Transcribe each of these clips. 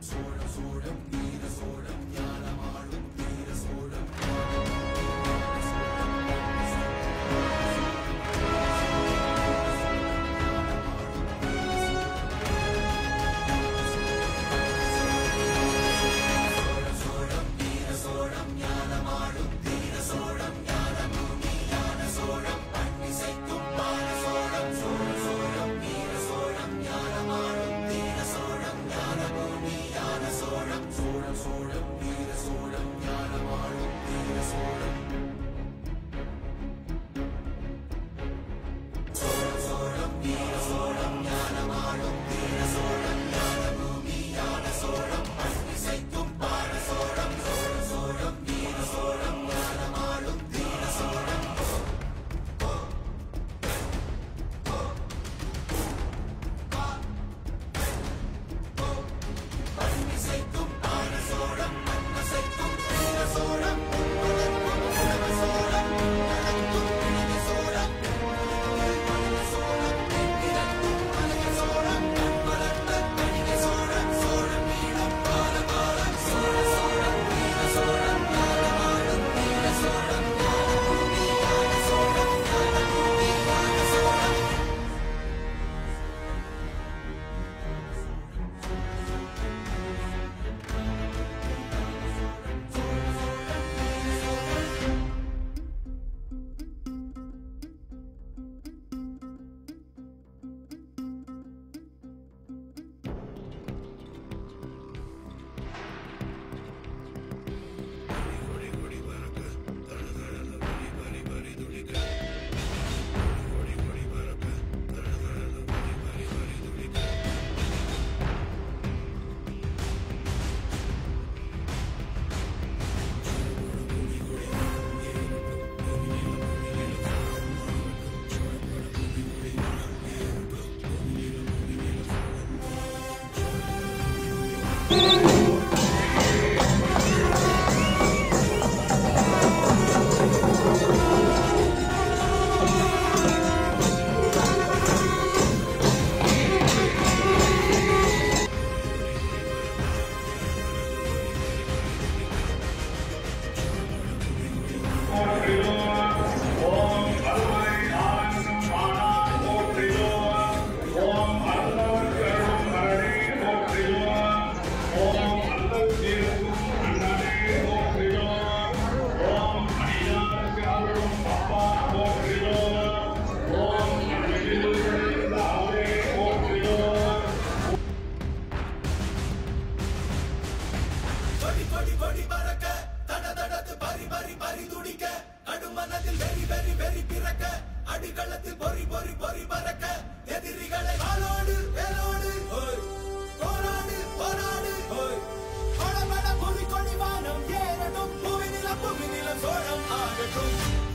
கொடி கொடி கொடி பறக்க தட தடத்து பறி பறி பறி துடிக்க நடுமனதில் வெறி வெறி வெறி பிறக்க அடிகளத்தில் பொறி பொறி பொறி பறக்க எதிரிகளை வாளோடு வேலோடு ஓய் போராடு போராடு ஓய் படபட புவி கொடி வானம் ஏறட்டும் புவி நிலம் புவி நிலம் சோழம் ஆகட்டும்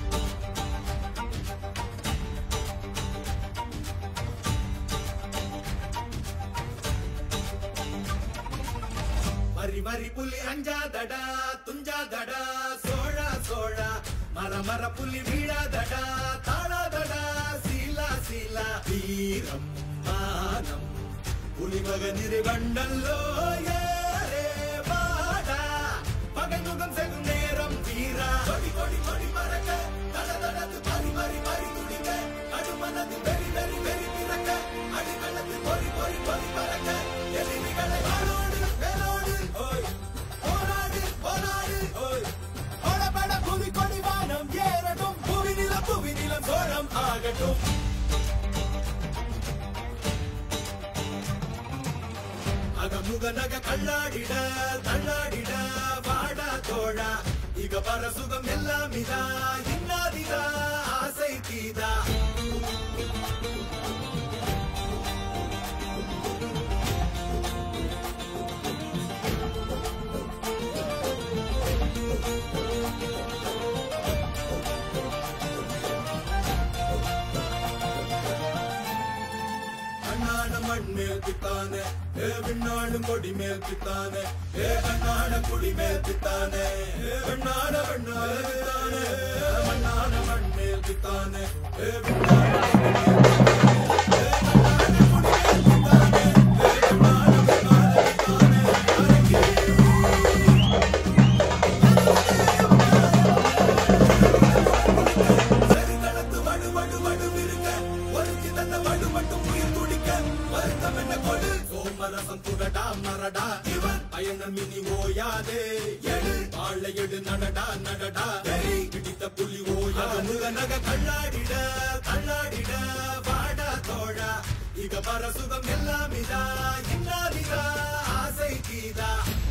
வரி வரி புலி அஞ்சாதடா துஞ்சாதடா சோழா சோழா மர மர புலி வீழாதடா தாழாதடா சீலா சீலா வீரம் மானம் புலிமக நிறைவண்டல்லோ ஏரே வாடா பகைமுகம் செகும் நேரம் வீரா கொடி கொடி கொடி மறக்க தட தடத்து பறி பறி பறி துடிக்க அடுமனதில் வெறி வெறி வெறி பிறக்க அடிகளத்தில் பொறி பொறி பொறி பறக்க எதிரிகளை வாளோடு வேலோடு ஓய் போராடு போராடு ஓய் படபட புவி கொடி வானம் ஏறட்டும் புவி நிலம் புவி நிலம் சோழம் ஆகட்டும் அகமுக நக கண்ணாடிட தள்ளாடிட வாடா தோழா இக பர சுகம் எல்லாம் இதா இன்னாதிதா ஆசை தீதா அண்ணான மண் மேல் பித்தானே ஏ விண்ணாடும் கொடி மேல் பித்தானே ஏ அண்ணான குடி மேல் பித்தானே ஏ வெண்ணாட வெண்ணாட பித்தானே ஏ மண்ணான மண் மேல் பித்தானே ஏ விண்ணாட கொடி மேல் பித்தானே. ஏ அண்ணான குடி மேல் பித்தானே. ஏ வெண்ணாட வெண்ணாட பித்தானே. ரசம் புகடா மரடா இவன் பயணம் இனி ஓயாதே எடு வாழ எடு நடடா நடடா வெறி பிடித்த புலி ஓயா முக நக கண்ணாடிட கண்ணாடிட வாடா தோழா இக பர சுகம் எல்லாம் இதா இன்னாதிதா ஆசை கீதா